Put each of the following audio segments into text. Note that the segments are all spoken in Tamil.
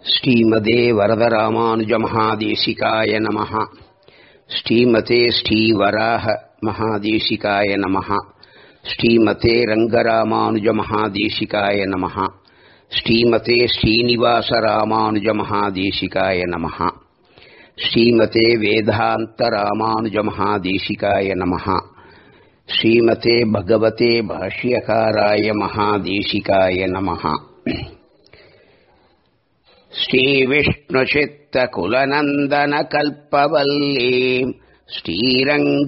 ஸ்ரீமதே வரதராமானுஜமகாதேசிகாய நமः ஸ்ரீமதே ஸ்ரீவராக மகாதேசிகாய நமः ஸ்ரீமதே ரங்கராமானுஜமகாதேசிகாய நமः ஸ்ரீமதே ஸ்ரீனிவாசராமானுஜமகாதேசிகாய நமः ஸ்ரீமதே வேதாந்தராமானுஜமகாதேசிகாய நமः ஸ்ரீமதே பகவதே பாஷ்யகாராய மகாதேசிகாய நமः श्रीविष्णुचित्तकुलनन्दनकल्पवल्लीम्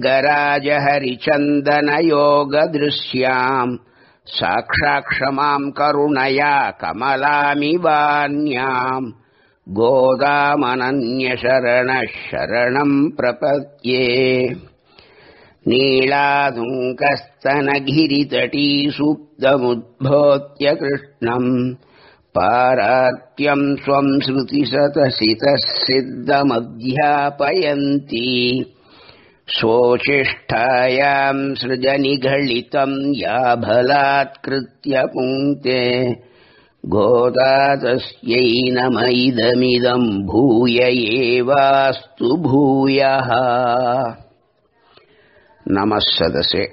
श्रीरङ्गराजहरिचन्दनयोगदृश्याम् साक्षाक्षमाम् करुणया कमलामिवान्याम् गोदामनन्यशरणः शरणम् प्रपद्ये नीलादुङ्कस्तनगिरितटीसुप्तमुद्भोत्य कृष्णम् पारात्यम् स्वम् श्रुतिसतसितः सिद्धमध्यापयन्ती स्वोचिष्ठायाम् सृजनिघलितम् याभलात्कृत्य पुङ्क्ते गोदा तस्यै नम इदमिदम् भूय एवास्तु भूयः नमः सदसे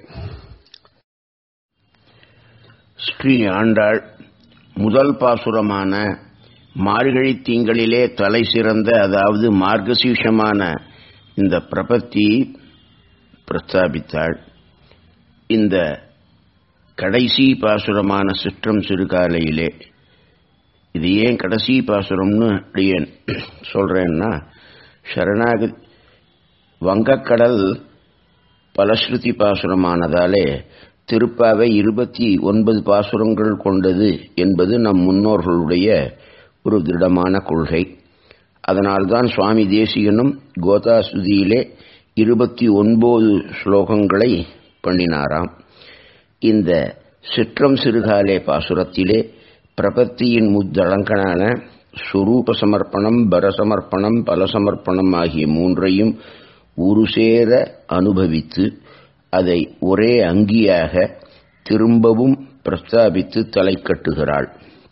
ஸ்ரீ ஆண்டாள் முதல் பாசுரமான மார்கழி திங்களிலே தலை சிறந்த அதாவது மார்கசீஷமான இந்த பிரபத்தி பிரஸ்தாபித்தாள் இந்த கடைசி பாசுரமான சிற்றம் சிறுகாலையிலே இது ஏன் கடைசி பாசுரம்னு ஏன் சொல்றேன்னா சரணாகதி வங்கக்கடல் பலஸ்ருதி பாசுரமானதாலே திருப்பாவை இருபத்தி ஒன்பது பாசுரங்கள் கொண்டது என்பது நம் முன்னோர்களுடைய ஒரு திருடமான கொள்கை அதனால்தான் சுவாமி தேசிகனும் கோதாசுதியிலே இருபத்தி ஒன்பது ஸ்லோகங்களை பண்ணினாராம் இந்த சிற்றம் சிறுகாலே பாசுரத்திலே பிரபத்தியின் முத்தளங்களான சுரூப சமர்ப்பணம் பரசமர்ப்பணம் பலசமர்ப்பணம் ஆகிய மூன்றையும் ஒரு சேர அனுபவித்து அதை ஒரே அங்கியாக திரும்பவும் பிரஸ்தாபித்து தலை கட்டுகிறாள்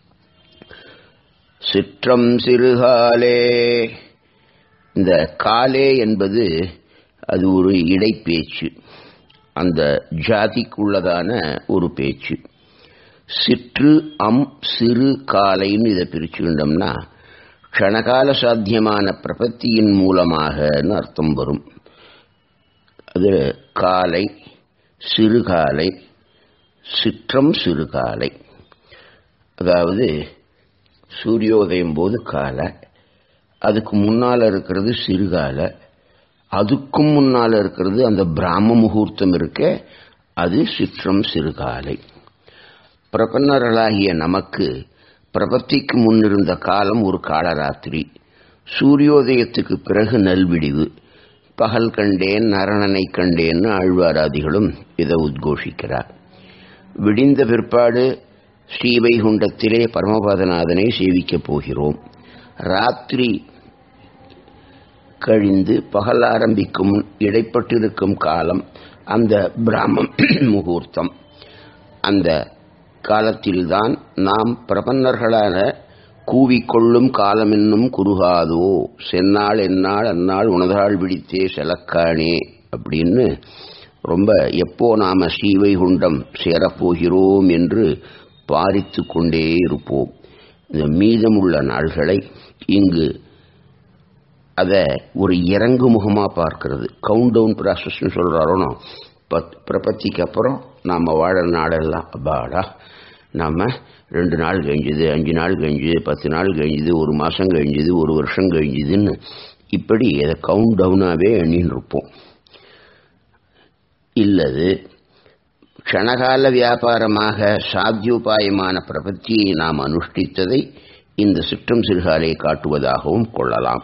சிற்றம் சிறுகாலே இந்த காலே என்பது அது ஒரு இடைப்பேச்சு அந்த ஜாதிக்குள்ளதான ஒரு பேச்சு சிற்று அம் சிறு காலைன்னு இதை பிரிச்சுக்கிட்டோம்னா க்ஷணகால சாத்தியமான பிரபத்தியின் மூலமாகன்னு அர்த்தம் வரும் அது காலை சிறுகாலை சிற்றம் சிறுகாலை அதாவது சூரியோதயம் போது காலை அதுக்கு முன்னால் இருக்கிறது சிறுகாலை அதுக்கும் முன்னால் இருக்கிறது அந்த பிராம முகூர்த்தம் இருக்க அது சிற்றம் சிறுகாலை பிரபன்னர்களாகிய நமக்கு பிரபத்திக்கு முன்னிருந்த காலம் ஒரு காலராத்திரி சூரியோதயத்துக்கு பிறகு நல்விடிவு பகல் கண்டேன் நரணனை கண்டேன்னு ஆழ்வாராதிகளும் இதை உத்கோஷிக்கிறார் விடிந்த பிற்பாடு ஸ்ரீவைகுண்டத்திலே பரமபாதநாதனை சேவிக்கப் போகிறோம் ராத்திரி கழிந்து பகல் ஆரம்பிக்கும் இடைப்பட்டிருக்கும் காலம் அந்த பிராமம் முகூர்த்தம் அந்த காலத்தில்தான் நாம் பிரபன்னர்களான கூவிக்கொள்ளும் காலமென்னும் குறுகாதோ சென்னாள் என்னாள் அந்நாள் உனதாள் விழித்தே செலக்கானே அப்படின்னு ரொம்ப எப்போ நாம ஸ்ரீவைகுண்டம் சேரப்போகிறோம் என்று பாரித்து கொண்டே இருப்போம் இந்த மீதமுள்ள நாள்களை இங்கு அதை ஒரு இறங்கு முகமாக பார்க்கறது கவுண்ட் டவுன் ப்ராசஸ்னு சொல்கிறாரோனோ பத் பிரபத்திக்கு அப்புறம் நாம் வாழ நாளெல்லாம் அப்பாடா நாம் ரெண்டு நாள் கழிஞ்சுது அஞ்சு நாள் கழிஞ்சுது பத்து நாள் கழிஞ்சுது ஒரு மாதம் கழிஞ்சுது ஒரு வருஷம் கழிஞ்சுதுன்னு இப்படி அதை கவுண்ட் டவுனாகவே எண்ணின்னு இருப்போம் இல்லது க்ஷணகால வியாபாரமாக சாத்தியோபாயமான பிரபத்தியை நாம் அனுஷ்டித்ததை இந்த சிற்றம் சிறுகாலை காட்டுவதாகவும் கொள்ளலாம்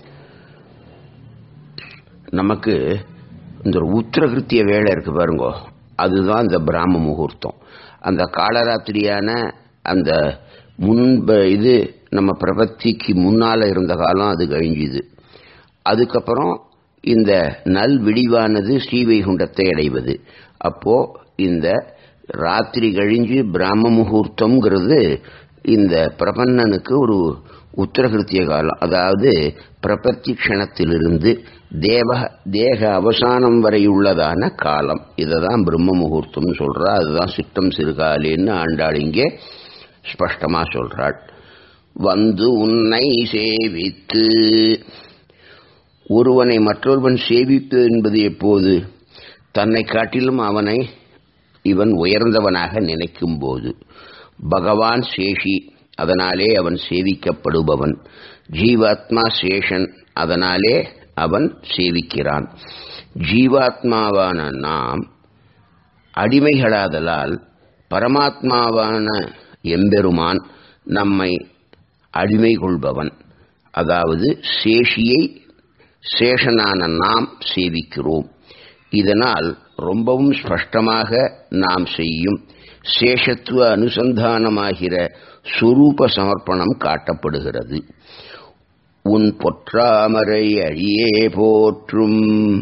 நமக்கு இந்த உத்திரகிருத்திய வேலை இருக்கு பாருங்கோ அதுதான் இந்த பிராம முகூர்த்தம் அந்த காலராத்திரியான அந்த முன்ப இது நம்ம பிரபத்திக்கு முன்னால் இருந்த காலம் அது கழிஞ்சுது அதுக்கப்புறம் இந்த நல் விடிவானது ஸ்ரீவைகுண்டத்தை அடைவது அப்போ இந்த ராத்திரி கழிஞ்சு பிராம முகூர்த்தம்ங்கிறது இந்த பிரபன்னனுக்கு ஒரு உத்தரகிருத்திய காலம் அதாவது பிரபத்தி க்ஷணத்திலிருந்து தேவ தேக அவசானம் வரை உள்ளதான காலம் இதை தான் பிரம்ம முகூர்த்தம்னு சொல்றா அதுதான் சித்தம் சிறுகாலின்னு ஆண்டாள் இங்கே ஸ்பஷ்டமா சொல்றாள் வந்து உன்னை சேவித்து ஒருவனை மற்றொருவன் சேவிப்பு என்பது எப்போது தன்னை காட்டிலும் அவனை இவன் உயர்ந்தவனாக நினைக்கும் போது பகவான் சேஷி அதனாலே அவன் சேவிக்கப்படுபவன் ஜீவாத்மா சேஷன் அதனாலே அவன் சேவிக்கிறான் ஜீவாத்மாவான நாம் அடிமைகளாதலால் பரமாத்மாவான எம்பெருமான் நம்மை அடிமை கொள்பவன் அதாவது சேஷியை சேஷனான நாம் சேவிக்கிறோம் இதனால் ரொம்பவும் ஸ்பஷ்டமாக நாம் செய்யும் சேஷத்துவ அனுசந்தானமாகிற சுரூப சமர்ப்பணம் காட்டப்படுகிறது உன் பொற்றாமரை அழியே போற்றும்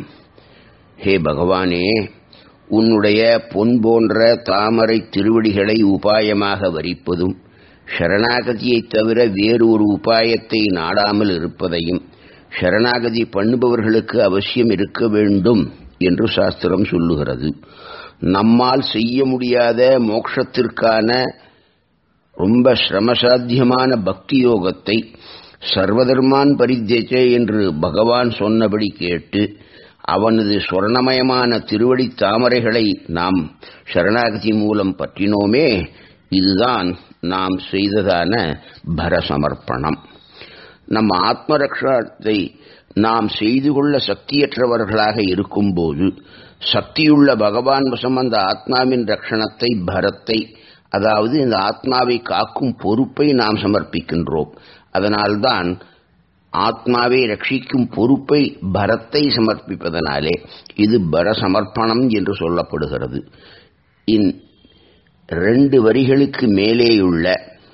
ஹே பகவானே உன்னுடைய பொன் போன்ற தாமரை திருவடிகளை உபாயமாக வரிப்பதும் சரணாகதியைத் தவிர வேறு ஒரு உபாயத்தை நாடாமல் இருப்பதையும் சரணாகதி பண்ணுபவர்களுக்கு அவசியம் இருக்க வேண்டும் என்று சாஸ்திரம் சொல்லுகிறது நம்மால் செய்ய முடியாத மோட்சத்திற்கான ரொம்ப சிரமசாத்தியமான பக்தி யோகத்தை சர்வதர்மான் பரித்தேச்சே என்று பகவான் சொன்னபடி கேட்டு அவனது சொர்ணமயமான திருவடி தாமரைகளை நாம் சரணாகதி மூலம் பற்றினோமே இதுதான் நாம் செய்ததான பரசமர்ப்பணம் நம் ஆத்மரக்ஷத்தை நாம் செய்து கொள்ள சக்தியற்றவர்களாக இருக்கும்போது சக்தியுள்ள பகவான் வசம் அந்த ஆத்மாவின் ரட்சணத்தை பரத்தை அதாவது இந்த ஆத்மாவை காக்கும் பொறுப்பை நாம் சமர்ப்பிக்கின்றோம் அதனால்தான் ஆத்மாவை ரட்சிக்கும் பொறுப்பை பரத்தை சமர்ப்பிப்பதனாலே இது பர சமர்ப்பணம் என்று சொல்லப்படுகிறது இன் ரெண்டு வரிகளுக்கு மேலேயுள்ள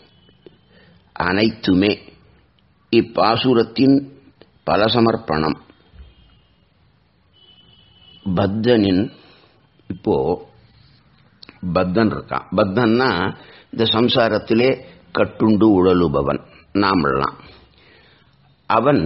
அனைத்துமே இப்பாசுரத்தின் பலசமர்ப்பணம் பத்தனின் இப்போ பத்தன் இருக்கான் பத்தன்னா இந்த சம்சாரத்திலே கட்டுண்டு உழலுபவன் நாமெல்லாம் அவன்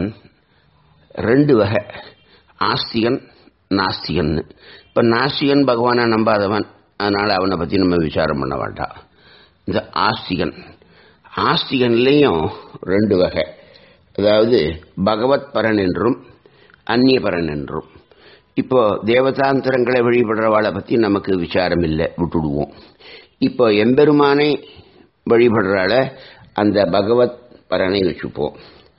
ரெண்டு வகை ஆஸ்திகன் நாஸ்திகன் இப்ப நாஸ்திகன் பகவானை நம்பாதவன் அதனால அவனை பத்தி நம்ம விசாரம் பண்ண வேண்டாம் இந்த ஆஸ்திகன் ஆஸ்திகன்லேயும் ரெண்டு வகை அதாவது பகவத் பரன் என்றும் அந்நிய பரன் என்றும் இப்போ தேவதாந்திரங்களை வழிபடுறவாளை பற்றி நமக்கு விசாரம் இல்லை விட்டுடுவோம் இப்போ எம்பெருமானை வழிபடுறாள அந்த பகவத் பரனை வச்சுப்போம்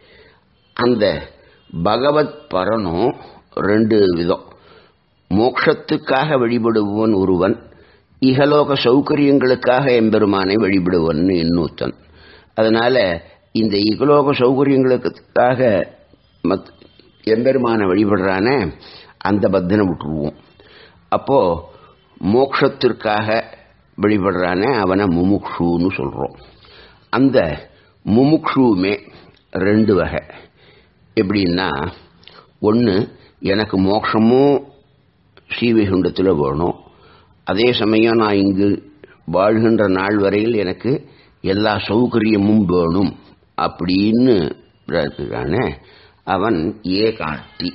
அந்த பகவத் பரனும் ரெண்டு விதம் மோட்சத்துக்காக வழிபடுபவன் ஒருவன் இகலோக சௌகரியங்களுக்காக எம்பெருமானை வழிபடுவன் இன்னொருத்தன் அதனால இந்த இகலோக சௌகரியங்களுக்காக மத் எம்பெருமானை வழிபடுறான அந்த பத்தனை விட்டுருவோம் அப்போ மோட்சத்திற்காக வழிபடுறான அவனை முமுக்ஷுன்னு சொல்றோம் அந்த முமுக்ஷுவுமே ரெண்டு வகை எப்படின்னா ஒன்று எனக்கு மோட்சமும் ஸ்ரீவைகுண்டத்தில் வேணும் அதே சமயம் நான் இங்கு வாழ்கின்ற நாள் வரையில் எனக்கு எல்லா சௌகரியமும் வேணும் அப்படின்னு இருக்கானே அவன் ஏகாட்டி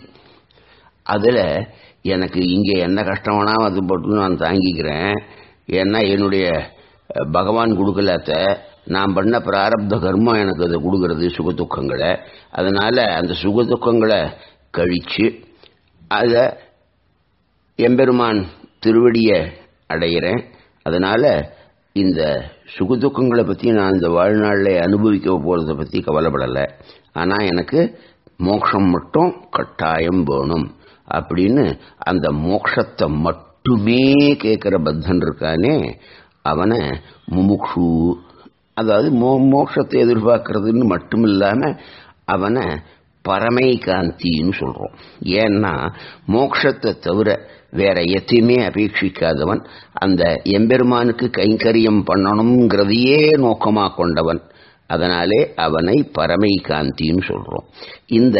அதில் எனக்கு இங்கே என்ன கஷ்டமானா அது போட்டு நான் தாங்கிக்கிறேன் ஏன்னா என்னுடைய பகவான் கொடுக்கலாத்த நான் பண்ண பிராரப்த கர்மம் எனக்கு அதை கொடுக்கறது சுக துக்கங்களை அதனால அந்த சுக துக்கங்களை கழித்து அதை எம்பெருமான் திருவடியை அடைகிறேன் அதனால இந்த சுக துக்கங்களை பற்றி நான் இந்த வாழ்நாளில் அனுபவிக்க போகிறத பற்றி கவலைப்படலை ஆனால் எனக்கு மோட்சம் மட்டும் கட்டாயம் வேணும் அப்படின்னு அந்த மோட்சத்தை மட்டுமே கேட்குற பத்தன் இருக்கானே அவனை முமுக்ஷு அதாவது மோ மோட்சத்தை எதிர்பார்க்கறதுன்னு மட்டும் இல்லாமல் அவனை பரமை காந்தின்னு சொல்கிறோம் ஏன்னா மோட்சத்தை தவிர வேற எத்தையுமே அபேட்சிக்காதவன் அந்த எம்பெருமானுக்கு கைங்கரியம் பண்ணணுங்கிறதையே நோக்கமாக கொண்டவன் அதனாலே அவனை பரமை காந்தின்னு சொல்கிறோம் இந்த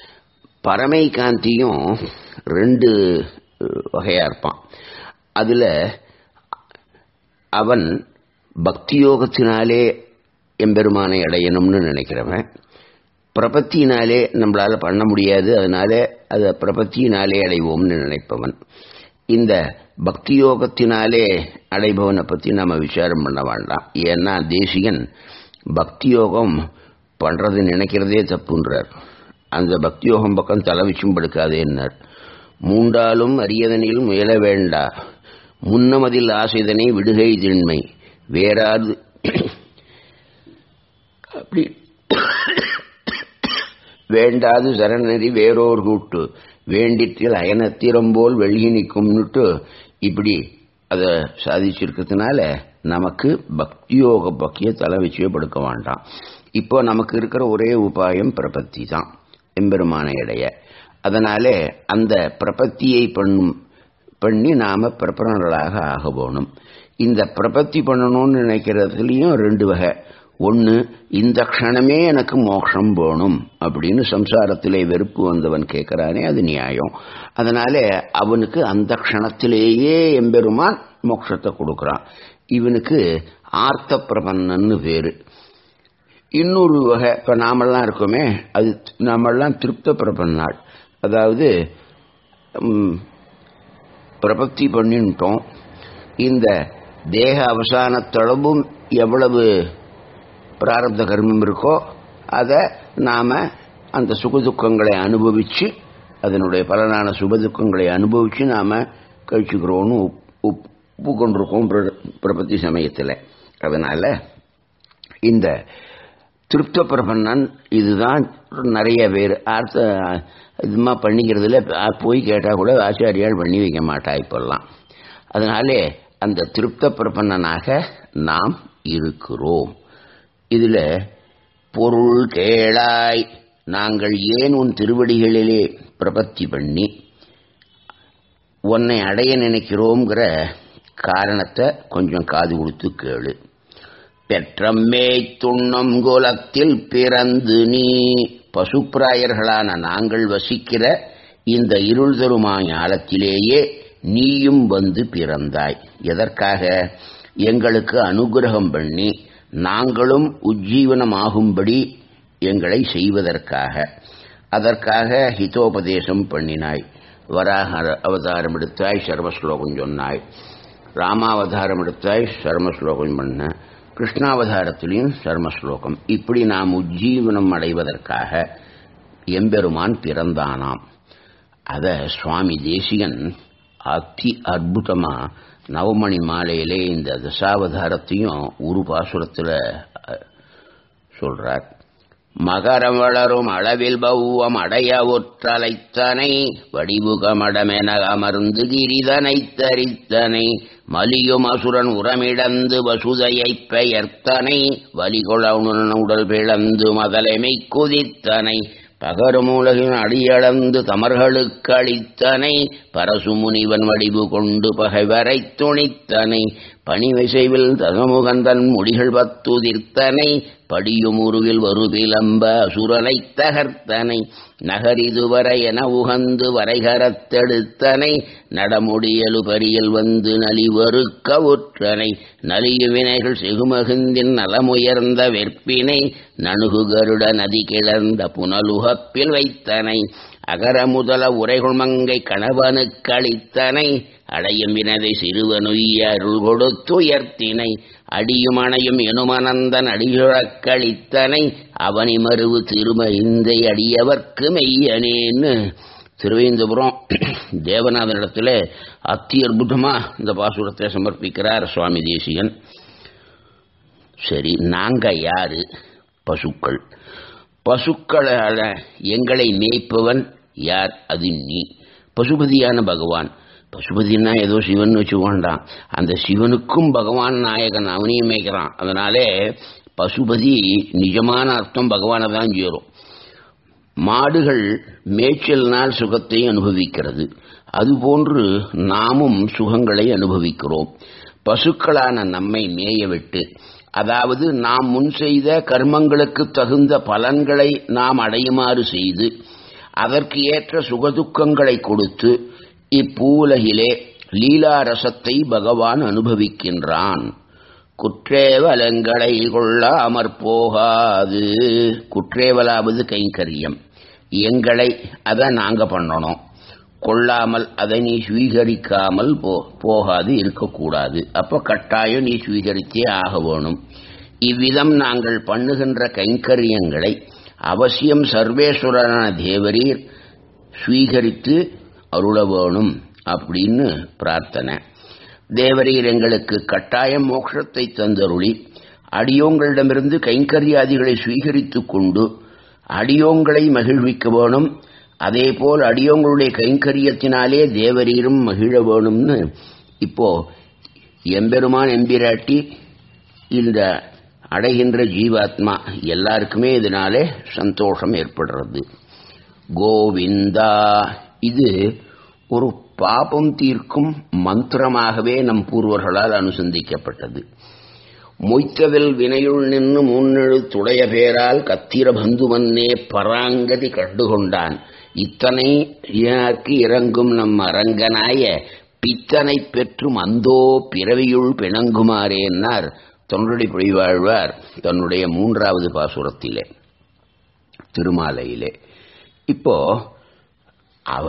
பரமை காந்தியும் ரெண்டு வகையாக இருப்பான் அதில் அவன் பக்தி யோகத்தினாலே எம்பெருமானை அடையணும்னு நினைக்கிறவன் பிரபத்தினாலே நம்மளால பண்ண முடியாது அதனால அதை பிரபத்தினாலே அடைவோம்னு நினைப்பவன் இந்த பக்தி யோகத்தினாலே அடைபவனை பற்றி நம்ம விசாரம் பண்ண வேண்டாம் ஏன்னா தேசிகன் பக்தி யோகம் பண்றது நினைக்கிறதே தப்புன்றார் அந்த பக்தி யோகம் பக்கம் தலை வச்சும் படுக்காதேன்னார் மூண்டாலும் அரியதனில் முயல வேண்டா முன்னமதில் ஆசைதனை விடுகை திண்மை வேறாது அப்படி வேண்டாது சரணறி வேறோர் கூட்டு வேண்டிற்றில் அயனத்திரம்போல் வெள்ளி நிற்கும்னுட்டு இப்படி அதை சாதிச்சிருக்கிறதுனால நமக்கு பக்தியோக பக்கிய தலை வச்சே படுக்க வேண்டாம் இப்போ நமக்கு இருக்கிற ஒரே உபாயம் பிரபத்தி தான் எம்பெருமான இடைய அதனாலே அந்த பிரபத்தியை பண்ணும் பண்ணி நாம பிரபலங்களாக ஆக போகணும் இந்த பிரபத்தி பண்ணணும்னு நினைக்கிறதுலயும் ரெண்டு வகை ஒன்று இந்த க்ஷணமே எனக்கு மோட்சம் போகணும் அப்படின்னு சம்சாரத்திலே வெறுப்பு வந்தவன் கேட்கிறானே அது நியாயம் அதனால அவனுக்கு அந்த க்ஷணத்திலேயே எம்பெருமான் மோட்சத்தை கொடுக்குறான் இவனுக்கு ஆர்த்த பிரபன்னன்னு பேரு இன்னொரு வகை இப்போ நாமெல்லாம் இருக்கோமே அது நாமெல்லாம் திருப்த பிரபன்னாள் அதாவது பிரபத்தி பண்ணிட்டோம் இந்த தேக அவசானத்தளவும் எவ்வளவு பிராரப்த கர்மம் இருக்கோ அதை நாம் அந்த சுகதுக்கங்களை அனுபவித்து அதனுடைய பலனான சுபதுக்கங்களை அனுபவித்து நாம் கழிச்சுக்கிறோன்னு ஒப்பு கொண்டிருக்கோம் பிரபத்தி சமயத்தில் அதனால் இந்த திருப்த பிரபன்னன் இதுதான் நிறைய பேர் ஆர்த்த இதுமா பண்ணிக்கிறதுல போய் கேட்டால் கூட ஆச்சாரியால் பண்ணி வைக்க மாட்டா இப்பெல்லாம் அதனாலே அந்த திருப்த பிரபன்னனாக நாம் இருக்கிறோம் இதில் பொருள் கேளாய் நாங்கள் ஏன் உன் திருவடிகளிலே பிரபத்தி பண்ணி உன்னை அடைய நினைக்கிறோங்கிற காரணத்தை கொஞ்சம் காது கொடுத்து கேளு பெற்றம்மே துண்ணம் குலத்தில் பிறந்து நீ பசுப்பிராயர்களான நாங்கள் வசிக்கிற இந்த இருள் தருமா ஞாலத்திலேயே நீயும் வந்து பிறந்தாய் எதற்காக எங்களுக்கு அனுகிரகம் பண்ணி நாங்களும் உஜ்ஜீவனமாகும்படி எங்களை செய்வதற்காக அதற்காக ஹிதோபதேசம் பண்ணினாய் வராக அவதாரம் எடுத்தாய் சர்வஸ்லோகம் சொன்னாய் ராமாவதாரம் எடுத்தாய் சர்மஸ்லோகம் பண்ண கிருஷ்ணாவதாரத்திலையும் சர்மஸ்லோகம் இப்படி நாம் உஜ்ஜீவனம் அடைவதற்காக எம்பெருமான் பிறந்தானாம் அத சுவாமி தேசிகன் அத்தி அற்புதமா நவமணி மாலையிலே இந்த தசாவதாரத்தையும் ஒரு பாசுரத்தில் சொல்றார் மகரம் வளரும் அளவில் பௌவம் அடைய ஒற்றலைத்தனை வடிவுகமடமென அமர்ந்து கிரிதனை தரித்தனை மலியும் அசுரன் உரமிழந்து வசுதையைப் பெயர்த்தனை வலிகொளவுணன் உடல் பிளந்து மதலைமை குதித்தனை பகருமூலகின் அடியளந்து தமர்களுக்கு அளித்தனை பரசுமுனிவன் வடிவு கொண்டு பகைவரை துணித்தனை பணிவிசைவில் தகமுகந்தன் முடிகள் பத்துதிர்த்தனை படியுமுருவில் வருவிலம்ப அசுரனை தகர்த்தனை நகரிதுவரை என உகந்து வரைகரத்தெடுத்தனை நடமுடியலு பரியல் வந்து நலிவறுக்க உற்றனை நலியு வினைகள் செகுமகிந்தின் நலமுயர்ந்த வெற்பினை நணுகு கருட நதி கிளர்ந்த புனலுகப்பில் வைத்தனை அகர முதல உரைகுள் மங்கை கணவனுக்களித்தனை அடையும் வினதை சிறுவனுய்ய அருள் கொடுத்துயர்த்தினை அடியும் அணையும் எனுமனந்தன் அடியுழக்களித்தனை அவனி மருவு திரும இந்தை அடியவர்க்கு மெய்யனேன்னு திருவேந்தபுரம் தேவநாதனிடத்தில் அத்தி அற்புதமா இந்த பாசுரத்தை சமர்ப்பிக்கிறார் சுவாமி தேசிகன் சரி நாங்க யாரு பசுக்கள் பசுக்களால எங்களை மேய்ப்பவன் யார் அது நீ பசுபதியான பகவான் பசுபதினா ஏதோ சிவன் வச்சு வேண்டாம் அந்த சிவனுக்கும் பகவான் நாயகன் அவனையும் மேய்க்கிறான் அதனாலே பசுபதி நிஜமான அர்த்தம் பகவானை தான் சேரும் மாடுகள் மேய்ச்சல்னால் சுகத்தை அனுபவிக்கிறது அதுபோன்று நாமும் சுகங்களை அனுபவிக்கிறோம் பசுக்களான நம்மை மேய விட்டு அதாவது நாம் முன் செய்த கர்மங்களுக்கு தகுந்த பலன்களை நாம் அடையுமாறு செய்து அதற்கு ஏற்ற சுகதுக்கங்களை கொடுத்து இப்பூலகிலே லீலா ரசத்தை பகவான் அனுபவிக்கின்றான் குற்றேவலங்களை கொள்ளாமற் போகாது குற்றேவலாவது கைங்கரியம் எங்களை அதை நாங்க பண்ணணும் கொள்ளாமல் அதை நீ ஸ்வீகரிக்காமல் போ போகாது இருக்கக்கூடாது அப்போ கட்டாயம் நீ ஸ்வீகரித்தே ஆக வேணும் இவ்விதம் நாங்கள் பண்ணுகின்ற கைங்கரியங்களை அவசியம் சர்வேஸ்வரனான தேவரீர் ஸ்வீகரித்து அருள வேணும் அப்படின்னு பிரார்த்தனை தேவரீர் எங்களுக்கு கட்டாயம் மோட்சத்தை தந்தருளி அடியோங்களிடமிருந்து கைங்கரியாதிகளை ஸ்வீகரித்துக் கொண்டு அடியோங்களை மகிழ்விக்க வேணும் அதேபோல் அடியோங்களுடைய கைங்கரியத்தினாலே தேவரீரும் மகிழ வேணும்னு இப்போ எம்பெருமான் எம்பிராட்டி இந்த அடைகின்ற ஜீவாத்மா எல்லாருக்குமே இதனாலே சந்தோஷம் ஏற்படுறது கோவிந்தா இது ஒரு பாபம் தீர்க்கும் மந்திரமாகவே நம் பூர்வர்களால் அனுசந்திக்கப்பட்டது மொய்த்தவில் வினையுள் நின்று முன்னெழு துடைய பேரால் கத்திர பந்துவன்னே பராங்கதி கண்டுகொண்டான் இத்தனை யாருக்கு இறங்கும் நம் அரங்கனாய பித்தனை பெற்றும் அந்தோ பிறவியுள் பிணங்குமாறேன்னார் தொண்டடி பொழிவாழ்வார் தன்னுடைய மூன்றாவது பாசுரத்திலே திருமாலையிலே இப்போ அவ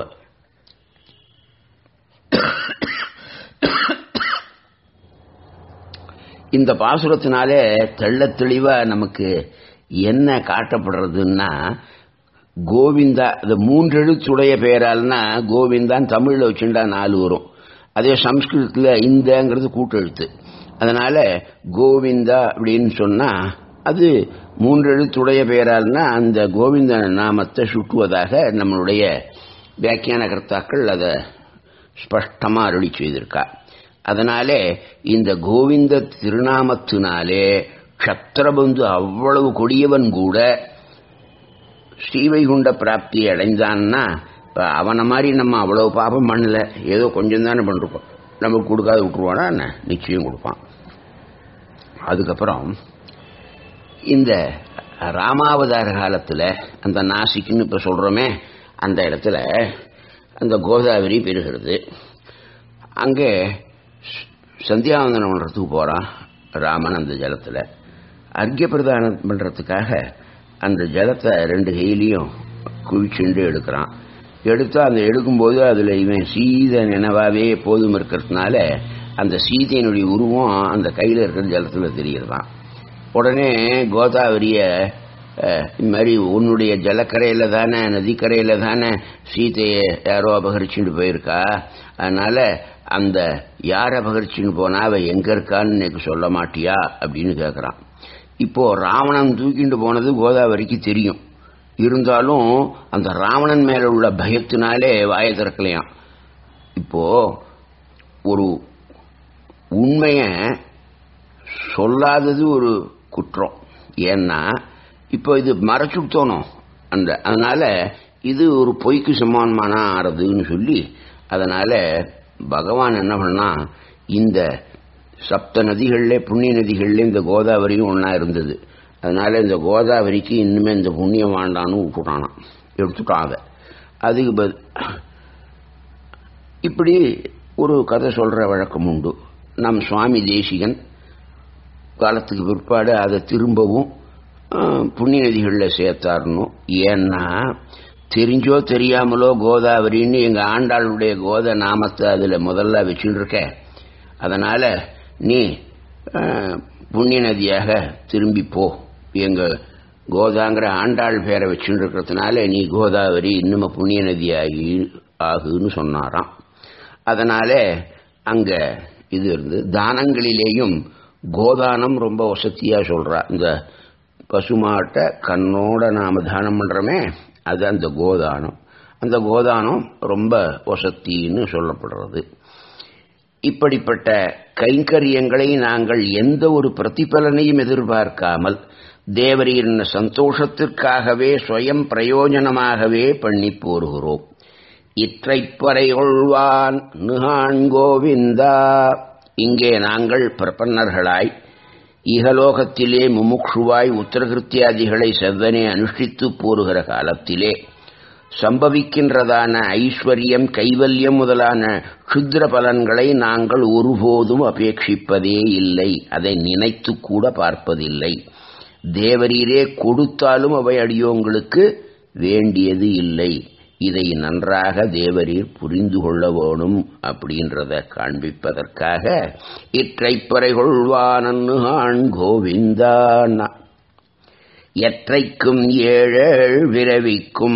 இந்த பாசுரத்தினாலே தெள்ள தெளிவா நமக்கு என்ன காட்டப்படுறதுன்னா கோவிந்தா அது மூன்றெழுத்துடைய பெயரால்னா கோவிந்தான் தமிழில் வச்சுட்டா நாலு வரும் அதே சம்ஸ்கிருதத்தில் இந்தங்கிறது கூட்டெழுத்து அதனால கோவிந்தா அப்படின்னு சொன்னா அது மூன்றெழுத்துடைய பெயரால்னா அந்த கோவிந்த நாமத்தை சுட்டுவதாக நம்மளுடைய வியாக்கியான கர்த்தாக்கள் அதை ஸ்பஷ்டமாக அருளி செய்திருக்கா அதனாலே இந்த கோவிந்த திருநாமத்தினாலே க்ஷத்திரபந்து அவ்வளவு கொடியவன் கூட ஸ்ரீவைகுண்ட பிராப்தியை அடைந்தான்னா இப்போ அவனை மாதிரி நம்ம அவ்வளவு பாபம் பண்ணல ஏதோ கொஞ்சம் தானே பண்ணிருக்கோம் நமக்கு கொடுக்காத விட்டுருவானா என்ன நிச்சயம் கொடுப்பான் அதுக்கப்புறம் இந்த ராமாவதார காலத்தில் அந்த நாசிக்குன்னு இப்போ சொல்கிறோமே அந்த இடத்துல அந்த கோதாவரி பெறுகிறது அங்கே சந்தியாவந்தனம் பண்ணுறதுக்கு போகிறான் ராமன் அந்த ஜலத்தில் அர்க்கிய பிரதானம் பண்ணுறதுக்காக அந்த ஜலத்தை ரெண்டு கையிலையும் குவிச்சுண்டு எடுக்கிறான் எடுத்தா அந்த எடுக்கும்போது அதில் இவன் சீத நினைவாவே எப்போதும் இருக்கிறதுனால அந்த சீதையினுடைய உருவம் அந்த கையில் இருக்கிற ஜலத்தில் தெரிகிறதான் உடனே கோதாவரிய இது மாதிரி உன்னுடைய ஜலக்கரையில் தானே நதிக்கரையில் தானே சீதையை யாரோ அபகரிச்சுட்டு போயிருக்கா அதனால அந்த யார் அபகரிச்சுன்னு போனா அவ எங்க இருக்கான்னு எனக்கு சொல்ல மாட்டியா அப்படின்னு கேட்குறான் இப்போ ராவணன் தூக்கிட்டு போனது கோதாவரிக்கு தெரியும் இருந்தாலும் அந்த ராவணன் மேல உள்ள பயத்தினாலே வாயை திறக்கலையாம் இப்போ ஒரு உண்மைய சொல்லாதது ஒரு குற்றம் ஏன்னா இப்போ இது மறைச்சுட்டோனும் அந்த அதனால இது ஒரு பொய்க்கு சமானமான ஆறுதுன்னு சொல்லி அதனால பகவான் என்ன பண்ணா இந்த சப்த நதிகள்ல புண்ணிய நதிகள்ல இந்த கோதாவரியும் ஒன்றா இருந்தது அதனால இந்த கோதாவரிக்கு இன்னுமே இந்த புண்ணியம் வேண்டான்னு விட்டுட்டானான் எடுத்துட்டான் அதை அதுக்கு ப- இப்படி ஒரு கதை சொல்ற வழக்கம் உண்டு நம் சுவாமி தேசிகன் காலத்துக்கு பிற்பாடு அதை திரும்பவும் அஹ், புண்ணிய நதிகளில் சேர்த்தாரணும் ஏன்னா தெரிஞ்சோ தெரியாமலோ கோதாவரின்னு எங்க ஆண்டாளுடைய கோத நாமத்தை அதுல முதல்ல வச்சுட்டு இருக்க அதனால நீ அஹ், புண்ணிய நதியாக திரும்பி போ எங்க கோதாங்கிற ஆண்டாள் பேரை வச்சுட்டு இருக்கிறதுனால நீ கோதாவரி இன்னும் புண்ணிய நதியாகி ஆகுன்னு சொன்னாராம் அதனால அங்க இது இருந்து தானங்களிலேயும் கோதானம் ரொம்ப வசதியா சொல்றா இந்த பசுமாட்டை கண்ணோட நாம தானம் பண்றோமே அது அந்த கோதானம் அந்த கோதானம் ரொம்ப வசத்தின்னு சொல்லப்படுறது இப்படிப்பட்ட கைங்கரியங்களை நாங்கள் எந்த ஒரு பிரதிபலனையும் எதிர்பார்க்காமல் தேவரீரின் சந்தோஷத்திற்காகவே ஸ்வயம் பிரயோஜனமாகவே பண்ணி போருகிறோம் இற்றைப்பறை கொள்வான் நிகான் கோவிந்தா இங்கே நாங்கள் பிரபன்னர்களாய் இகலோகத்திலே முமுட்சுவாய் உத்தரகிருத்தியாதிகளை செவ்வனே அனுஷ்டித்து போருகிற காலத்திலே சம்பவிக்கின்றதான ஐஸ்வர்யம் கைவல்யம் முதலான க்ஷுத்ர பலன்களை நாங்கள் ஒருபோதும் அபேட்சிப்பதே இல்லை அதை நினைத்து கூட பார்ப்பதில்லை தேவரீரே கொடுத்தாலும் அவை அடியோங்களுக்கு வேண்டியது இல்லை இதை நன்றாக தேவரீர் புரிந்து கொள்ள வேணும் அப்படின்றத காண்பிப்பதற்காக இற்றைப்பறை கொள்வானன்னு ஆண் கோவிந்தானா எற்றைக்கும் ஏழேழ் விரவிக்கும்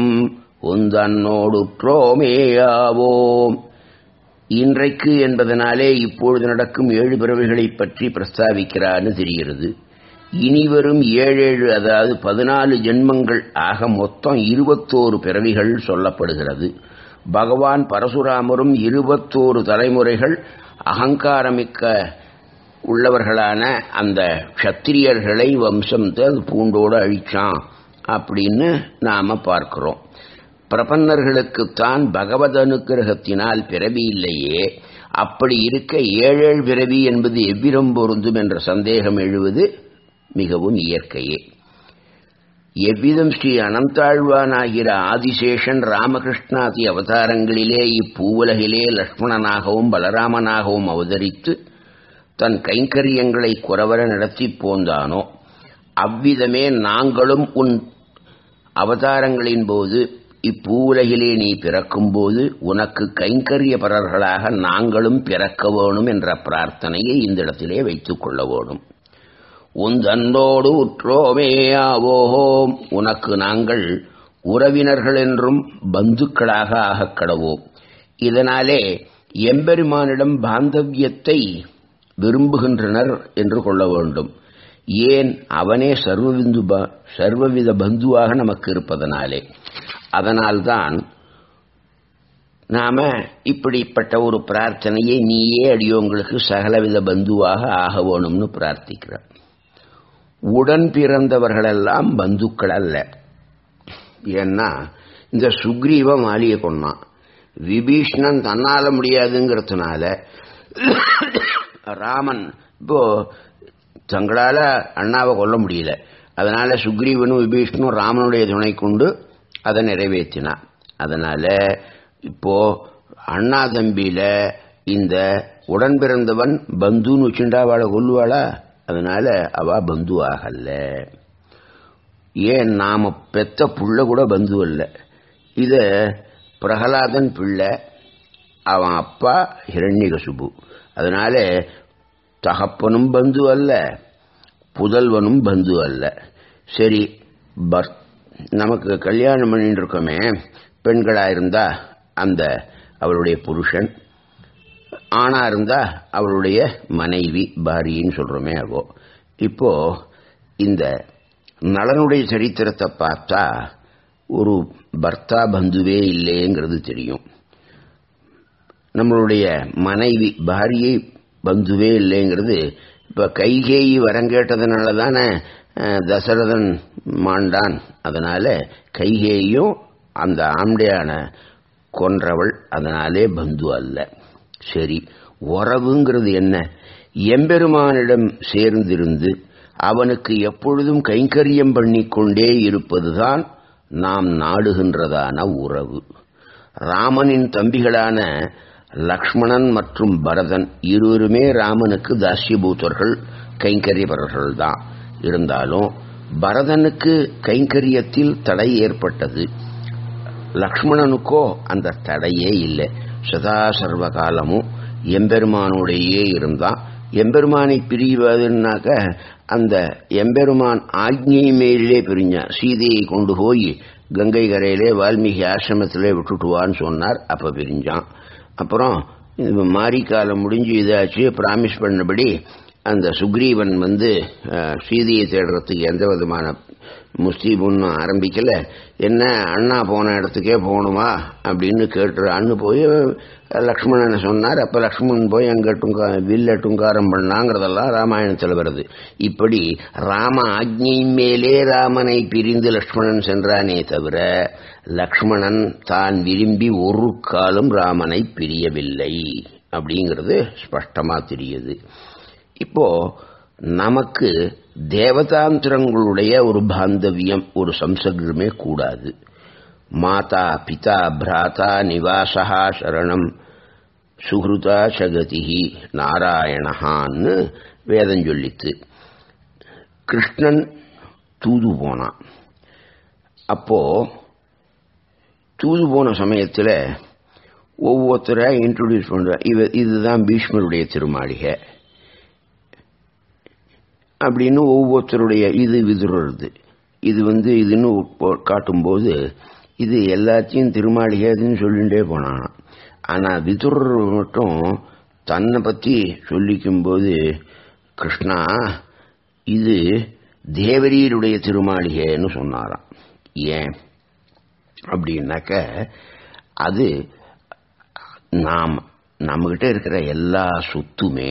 உந்தன்னோடுற்றோமேயாவோம் இன்றைக்கு என்பதனாலே இப்பொழுது நடக்கும் ஏழு பிறவிகளைப் பற்றி பிரஸ்தாபிக்கிறான்னு தெரிகிறது இனிவரும் ஏழேழு அதாவது பதினாலு ஜென்மங்கள் ஆக மொத்தம் இருபத்தோரு பிறவிகள் சொல்லப்படுகிறது பகவான் பரசுராமரும் இருபத்தோரு தலைமுறைகள் அகங்காரமிக்க உள்ளவர்களான அந்த க்ஷத்திரியர்களை வம்சத்தை அது பூண்டோடு அழிச்சான் அப்படின்னு நாம பார்க்கிறோம் பிரபன்னர்களுக்குத்தான் பகவத் அனுக்கிரகத்தினால் பிறவி இல்லையே அப்படி இருக்க ஏழேழ் பிறவி என்பது எவ்விரம் பொருந்தும் என்ற சந்தேகம் எழுவது மிகவும் இயற்கையே எவ்விதம் ஸ்ரீ அனந்தாழ்வானாகிற ஆதிசேஷன் ராமகிருஷ்ணாதி அவதாரங்களிலே இப்பூவுலகிலே லக்ஷ்மணனாகவும் பலராமனாகவும் அவதரித்து தன் கைங்கரியங்களை குறவர நடத்தி போந்தானோ அவ்விதமே நாங்களும் உன் அவதாரங்களின் போது இப்பூவுலகிலே நீ பிறக்கும்போது உனக்கு கைங்கரியபரர்களாக நாங்களும் பிறக்க வேணும் என்ற பிரார்த்தனையை இந்த இடத்திலே வைத்துக் கொள்ள வேணும் உந்தன்னோடு உற்றோமேயாவோம் உனக்கு நாங்கள் உறவினர்கள் என்றும் பந்துக்களாக ஆகக் கடவோம் இதனாலே எம்பெருமானிடம் பாந்தவியத்தை விரும்புகின்றனர் என்று கொள்ள வேண்டும் ஏன் அவனே சர்வவிந்து சர்வவித பந்துவாக நமக்கு இருப்பதனாலே அதனால்தான் நாம இப்படிப்பட்ட ஒரு பிரார்த்தனையை நீயே அடியோங்களுக்கு சகலவித பந்துவாக ஆக வேணும்னு பிரார்த்திக்கிறோம் உடன் பிறந்தவர்களெல்லாம் பந்துக்கள் அல்ல ஏன்னா இந்த சுக்ரீவ மாலிய கொண்டான் விபீஷ்ணன் தன்னால முடியாதுங்கிறதுனால ராமன் இப்போ தங்களால அண்ணாவை கொல்ல முடியல அதனால சுக்ரீவனும் விபீஷ்ணும் ராமனுடைய துணை கொண்டு அதை நிறைவேற்றினான் அதனால இப்போ அண்ணா தம்பியில இந்த உடன் பிறந்தவன் பந்துன்னு வச்சுண்டா அவளை கொல்லுவாளா அதனால அவ பந்து ஆகல ஏன் நாம பெத்த புள்ள கூட பந்து அல்ல இத பிரகலாதன் பிள்ளை அவன் அப்பா ஹிரண்யகசுபு அதனால தகப்பனும் பந்து அல்ல புதல்வனும் பந்து அல்ல சரி பர் நமக்கு கல்யாணம் பண்ணிட்டு இருக்கோமே பெண்களா இருந்தா அந்த அவளுடைய புருஷன் ஆணா இருந்தா அவளுடைய மனைவி பாரின்னு சொல்றோமே அவோ இப்போ இந்த நலனுடைய சரித்திரத்தை பார்த்தா ஒரு பர்த்தா பந்துவே இல்லைங்கிறது தெரியும் நம்மளுடைய மனைவி பாரியை பந்துவே இல்லைங்கிறது இப்ப கைகேயி வரம் கேட்டதுனால தானே தசரதன் மாண்டான் அதனால கைகேயும் அந்த ஆம்டையான கொன்றவள் அதனாலே பந்து அல்ல சரி உறவுங்கிறது என்ன எம்பெருமானிடம் சேர்ந்திருந்து அவனுக்கு எப்பொழுதும் கைங்கரியம் பண்ணிக்கொண்டே இருப்பதுதான் நாம் நாடுகின்றதான உறவு ராமனின் தம்பிகளான லக்ஷ்மணன் மற்றும் பரதன் இருவருமே ராமனுக்கு தாசியபூத்தர்கள் கைங்கரியபரர்கள் தான் இருந்தாலும் பரதனுக்கு கைங்கரியத்தில் தடை ஏற்பட்டது லக்ஷ்மணனுக்கோ அந்த தடையே இல்லை சதா சர்வ காலமும் எம்பெருமானோடையே இருந்தான் எம்பெருமானை பிரிவதுனாக்க அந்த எம்பெருமான் ஆக்ஞை மேலே பிரிஞ்சான் சீதையை கொண்டு போய் கங்கை கரையிலே வால்மீகி ஆசிரமத்திலே விட்டுட்டுவான்னு சொன்னார் அப்ப பிரிஞ்சான் அப்புறம் மாரிக்காலம் முடிஞ்சு இதாச்சு பிராமிஸ் பண்ணபடி அந்த சுக்ரீவன் வந்து சீதையை தேடுறதுக்கு எந்த விதமான முஸ்தீபுன்னு ஆரம்பிக்கல என்ன அண்ணா போன இடத்துக்கே போகணுமா அப்படின்னு கேட்டுறான்னு போய் லக்ஷ்மணனை சொன்னார் அப்ப லக்ஷ்மணன் போய் அங்க டுங்கா வில்ல டுங்காரம் பண்ணாங்கிறதெல்லாம் ராமாயணத்தில் வருது இப்படி ராம ஆக்ஞை மேலே ராமனை பிரிந்து லக்ஷ்மணன் சென்றானே தவிர லக்ஷ்மணன் தான் விரும்பி ஒரு காலம் ராமனை பிரியவில்லை அப்படிங்கிறது ஸ்பஷ்டமா தெரியுது இப்போ நமக்கு தேவதாந்திரங்களுடைய ஒரு பாந்தவியம் ஒரு சம்சர்க்கமே கூடாது மாதா பிதா பிராதா நிவாசா சரணம் சுஹ்ருதா சகதிஹி நாராயணஹான்னு வேதம் சொல்லித்து கிருஷ்ணன் தூது போனான் அப்போ தூது போன சமயத்தில் ஒவ்வொருத்தரை இன்ட்ரடியூஸ் பண்ற இவ இதுதான் பீஷ்மருடைய திருமாளிகை அப்படின்னு ஒவ்வொருத்தருடைய இது விதுறது இது வந்து இதுன்னு போ- காட்டும்போது இது எல்லாத்தையும் திருமாளிகைன்னு சொல்லிகிட்டே போனான் ஆனால் விதுரர் மட்டும் தன்னை பற்றி சொல்லிக்கும்போது கிருஷ்ணா இது தேவரீருடைய திருமாளிகைன்னு சொன்னாராம் ஏன் அப்படின்னாக்க அது நாம் நம்மகிட்ட இருக்கிற எல்லா சொத்துமே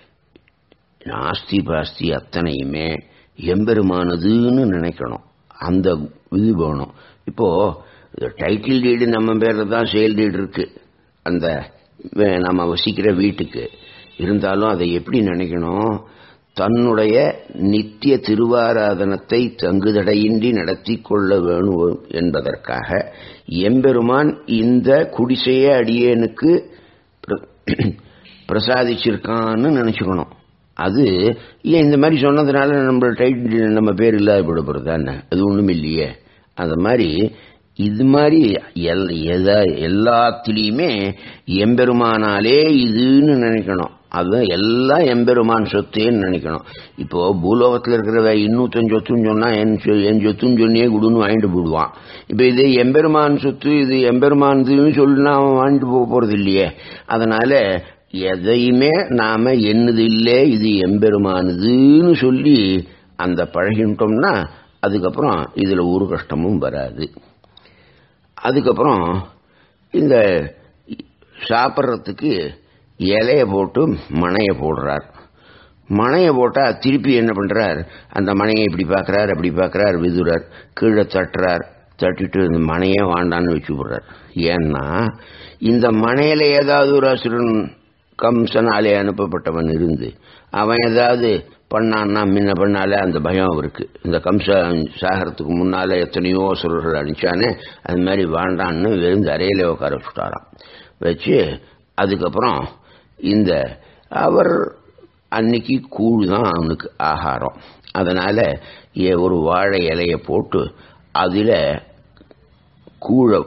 ஆஸ்தி பாஸ்தி அத்தனையுமே எம்பெருமானதுன்னு நினைக்கணும் அந்த இது வேணும் இப்போ டைட்டில் டீடு நம்ம பேர்ல தான் சேல் டீடு இருக்கு அந்த வே- நம்ம வசிக்கிற வீட்டுக்கு இருந்தாலும் அதை எப்படி நினைக்கணும் தன்னுடைய நித்திய திருவாராதனத்தை தங்குதடையின்றி நடத்தி கொள்ள வேணும் என்பதற்காக எம்பெருமான் இந்த குடிசைய அடியேனுக்கு பிர- பிரசாதிச்சிருக்கான்னு நினைச்சுக்கணும் அது ஏன் இந்த மாதிரி சொன்னதுனால நம்ம டைட்டில் நம்ம பேர் இல்லாத போட போகிறதானே அது ஒன்றும் இல்லையே அந்த மாதிரி இது மாதிரி எல் எதா எல்லாத்துலேயுமே எம்பெருமானாலே இதுன்னு நினைக்கணும் அதுதான் எல்லாம் எம்பெருமான் சொத்தேன்னு நினைக்கணும் இப்போ பூலோகத்தில் இருக்கிறவ இன்னூத்தஞ்சு சொத்துன்னு சொன்னா என் சொ- என் சொத்துன்னு சொன்னியே குடுன்னு வாங்கிட்டு போடுவான் இப்போ இது எம்பெருமான் சொத்து இது எம்பெருமான் இதுன்னு சொல்லினா அவன் வாங்கிட்டு போக போறது இல்லையே அதனால எதையுமே நாம என்னது இல்லை இது எம்பெருமானதுன்னு சொல்லி அந்த பழகிட்டோம்னா அதுக்கப்புறம் இதுல ஒரு கஷ்டமும் வராது அதுக்கப்புறம் இந்த சாப்பிட்றதுக்கு இலைய போட்டு மணைய போடுறார் மணைய போட்டா திருப்பி என்ன பண்றார் அந்த மனையை இப்படி பார்க்கறார் அப்படி பார்க்கறார் விதுறார் கீழே தட்டுறார் தட்டிட்டு இந்த மனையே வாண்டான்னு வச்சு விடுறார் ஏன்னா இந்த மனையில ஏதாவது ஒரு அசுரன் கம்சனாலே அனுப்பப்பட்டவன் இருந்து அவன் ஏதாவது பண்ணான்னா முன்ன பண்ணாலே அந்த பயம் அவருக்கு இந்த கம்ச சாகரத்துக்கு முன்னால எத்தனையோ அசுரர்கள் அனுப்பிச்சானே அது மாதிரி வாண்டான்னு வெறும் அறையில உட்கார வச்சுட்டாராம் வச்சு அதுக்கப்புறம் இந்த அவர் அன்னைக்கு கூழ் தான் அவனுக்கு ஆகாரம் அதனால ஏ- ஒரு வாழை இலைய போட்டு அதில் கூழை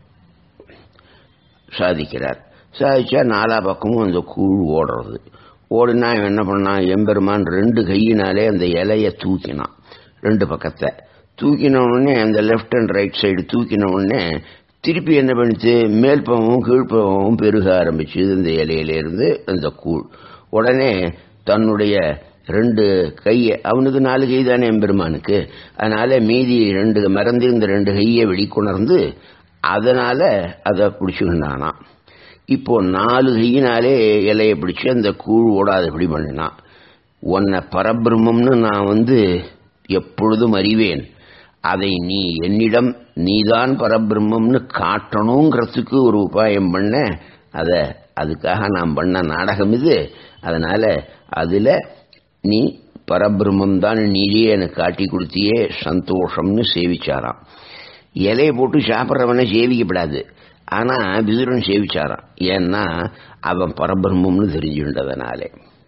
சாதிக்கிறார் சாதிச்சா நாலா பக்கமும் அந்த கூழ் ஓடுறது ஓடுனா இவன் என்ன பண்ணான் எம்பெருமான் ரெண்டு கையினாலே அந்த இலைய தூக்கினான் ரெண்டு பக்கத்தை தூக்கின உடனே அந்த லெஃப்ட் அண்ட் ரைட் சைடு தூக்கின உடனே திருப்பி என்ன பண்ணுச்சு மேல்பவமும் கீழ்ப்பவமும் பெருக ஆரம்பிச்சு இந்த இலையிலிருந்து அந்த கூழ் உடனே தன்னுடைய ரெண்டு கையை அவனுக்கு நாலு கை தானே எம்பெருமானுக்கு அதனால மீதி ரெண்டு மறந்திருந்த ரெண்டு கையை வெளிக்கொணர்ந்து அதனால அதை பிடிச்சுக்கிட்டானாம் இப்போ நாலு கையினாலே இலையை பிடிச்சு அந்த கூழ் ஓடாதபடி பண்ணினான் உன்னை பரபிரம்மம்னு நான் வந்து எப்பொழுதும் அறிவேன் அதை நீ என்னிடம் நீதான் பரபிரம்மம்னு காட்டணுங்கிறதுக்கு ஒரு உபாயம் பண்ண அத அதுக்காக நான் பண்ண நாடகம் இது அதனால அதுல நீ பரபிரம்மம் தான் நீயே எனக்கு காட்டி கொடுத்தியே சந்தோஷம்னு சேவிச்சாராம் இலையை போட்டு சாப்பிட்றவனை சேவிக்கப்படாது ஆனா விதுரன் சேவிச்சாராம் ஏன்னா அவன் பரபிரம்மம்னு தெரிஞ்சுட்டதனாலே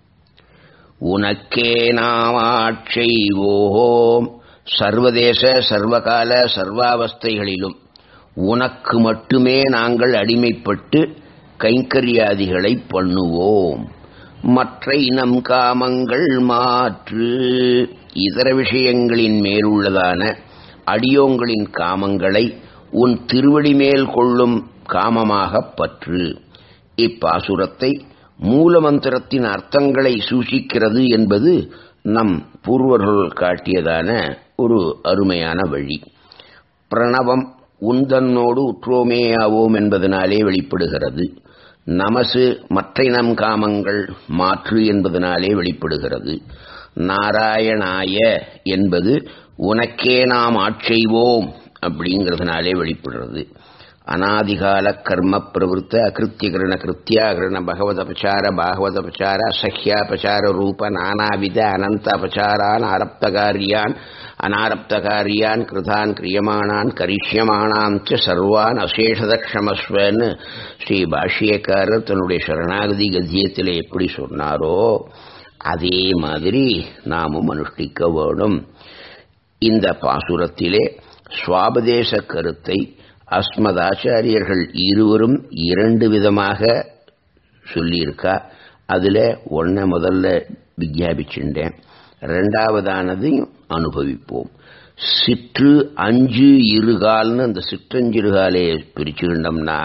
உனக்கே நாம் ஆட்செய்வோம் சர்வதேச சர்வகால சர்வாவஸ்தைகளிலும் உனக்கு மட்டுமே நாங்கள் அடிமைப்பட்டு கைங்கரியாதிகளை பண்ணுவோம் மற்ற இனம் காமங்கள் மாற்று இதர விஷயங்களின் மேலுள்ளதான அடியோங்களின் காமங்களை உன் திருவடி மேல் கொள்ளும் காமமாகப் பற்று இப்பாசுரத்தை மூலமந்திரத்தின் அர்த்தங்களை சூசிக்கிறது என்பது நம் பூர்வர்கள் காட்டியதான ஒரு அருமையான வழி பிரணவம் உந்தன்னோடு உற்றோமேயாவோம் என்பதனாலே வெளிப்படுகிறது நமசு மற்ற நம் காமங்கள் மாற்று என்பதனாலே வெளிப்படுகிறது நாராயணாய என்பது உனக்கே நாம் ஆட்செய்வோம் அப்படிங்கிறதுனாலே வெளிப்படுறது அநாதிகால கர்ம பிரவருத்த அகிருத்தியகரண கிருத்தியாகரண பகவத அபச்சார பாகவத அபச்சார அசஹ்யாபச்சார ரூப நானாவித அனந்த அபச்சாரான் ஆரப்த காரியான் அனாரப்த காரியான் கிருதான் கிரியமானான் கரிஷ்யமானாம் ச சர்வான் அசேஷத க்ஷமஸ்வன்னு ஸ்ரீ பாஷ்யக்காரர் தன்னுடைய சரணாகதி கத்தியத்தில் எப்படி சொன்னாரோ அதே மாதிரி நாமும் அனுஷ்டிக்க வேணும் இந்த பாசுரத்திலே சுவாபதேச கருத்தை அஸ்மதாச்சாரியர்கள் இருவரும் இரண்டு விதமாக சொல்லியிருக்கா அதில் ஒன்றை முதல்ல விஜாபிச்சுட்டேன் ரெண்டாவதானதையும் அனுபவிப்போம் சிற்று அஞ்சு இருகால்னு அந்த சிற்றஞ்சிறுகாலே பிரிச்சுக்கிட்டோம்னா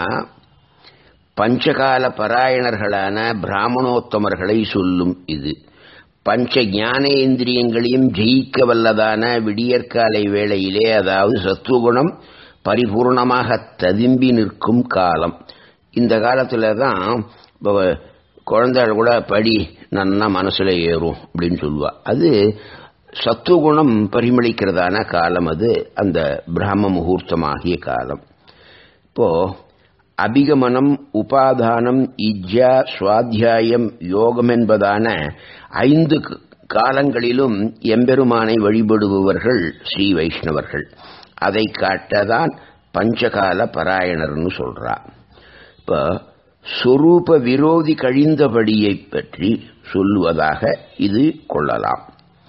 பஞ்சகால பராயணர்களான பிராமணோத்தமர்களை சொல்லும் இது பஞ்ச ஞானேந்திரியங்களையும் ஜெயிக்க வல்லதான விடியற்காலை வேளையிலே அதாவது சத்துவகுணம் பரிபூர்ணமாக ததும்பி நிற்கும் காலம் இந்த காலத்தில் தான் குழந்தைகள் கூட படி நன்னா மனசில் ஏறும் அப்படின்னு சொல்லுவா அது சத்துவகுணம் பரிமளிக்கிறதான காலம் அது அந்த பிரம்ம முகூர்த்தமாகிய காலம் இப்போ அபிகமனம் உபாதானம் இஜ்யா சுவாத்தியாயம் யோகம் என்பதான ஐந்து காலங்களிலும் எம்பெருமானை வழிபடுபவர்கள் ஸ்ரீ வைஷ்ணவர்கள் அதை காட்டதான் பஞ்சகால பராயணர்னு சொல்றா இப்போ சொரூப விரோதி கழிந்தபடியை பற்றி சொல்லுவதாக இது கொள்ளலாம்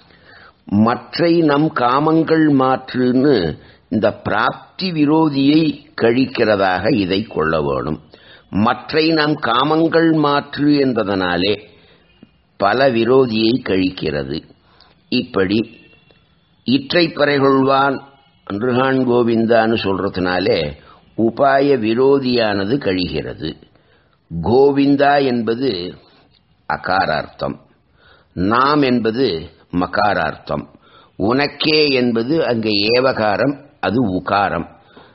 மற்றை நம் காமங்கள் மாற்றுன்னு இந்த பிராப்தி விரோதியை கழிக்கிறதாக இதை கொள்ள வேணும் மற்றை நம் காமங்கள் மாற்று என்பதனாலே பல விரோதியை கழிக்கிறது இப்படி இற்றை பறைகொள்வான் அன்றுகான் கோவிந்தான்னு சொல்றதுனாலே உபாய விரோதியானது கழிகிறது கோவிந்தா என்பது அகாரார்த்தம் நாம் என்பது மகாரார்த்தம் உனக்கே என்பது அங்கே ஏவகாரம் அது உகாரம்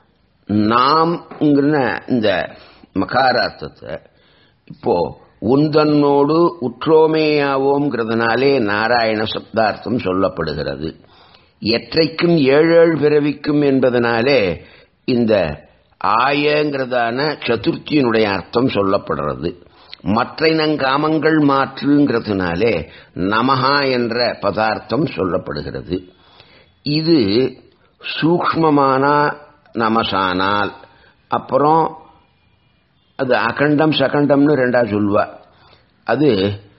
நாம்ங்கிற இந்த மகாரார்த்தத்தை இப்போ உந்தன்னோடு உற்றோமேயாவோங்கிறதுனாலே நாராயண சப்தார்த்தம் சொல்லப்படுகிறது எற்றைக்கும் ஏழேழு பிறவிக்கும் என்பதனாலே இந்த ஆயங்கிறதான சதுர்த்தியினுடைய அர்த்தம் சொல்லப்படுறது மற்ற நங்காமங்கள் மாற்றுங்கிறதுனாலே நமஹா என்ற பதார்த்தம் சொல்லப்படுகிறது இது சூக்மமான நமசானால் அப்புறம் அது அகண்டம் சகண்டம்னு ரெண்டா சொல்லுவா அது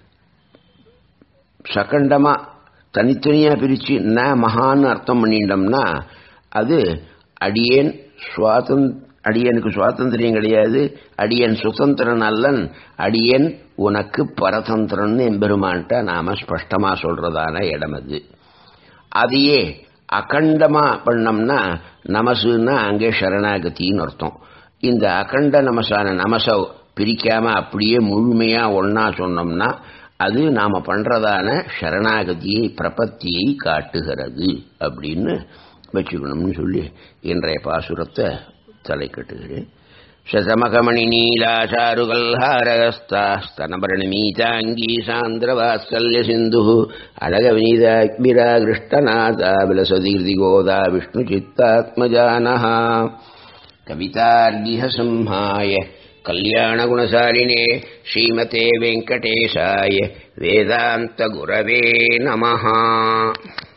சகண்டமா தனித்தனியா பிரிச்சு ந மகான்னு அர்த்தம் பண்ணிட்டோம்னா அது அடியேன் சுவாதந் அடியனுக்கு சுவாதந்திரியம் கிடையாது அடியன் சுதந்திரன் அல்லன் அடியன் உனக்கு பரதந்திரன்னு எம்பெருமான்ட்ட நாம ஸ்பஷ்டமா சொல்றதான இடம் அது அதையே அகண்டமா பண்ணோம்னா நமசுன்னா அங்கே சரணாகத்தின்னு அர்த்தம் இந்த அகண்ட நமசான நமச பிரிக்காம அப்படியே முழுமையா ஒன்னா சொன்னோம்னா அது நாம பண்றதான சரணாகதியை பிரபத்தியை காட்டுகிறது அப்படின்னு வச்சுக்கணும்னு சொல்லி இன்றைய பாசுரத்தை தலை கட்டுகிறேன் शतमकमणि नीलाचारुकल्हारगस्तास्तनभरणमीताङ्गी सान्द्रवात्सल्यसिन्धुः अडगविनीताग्मिरागृष्टनाथा विलसदीर्दिगोदा विष्णुचित्तात्मजानः कवितार्गिहसंहाय कल्याणगुणशालिने श्रीमते वेङ्कटेशाय वेदान्तगुरवे नमः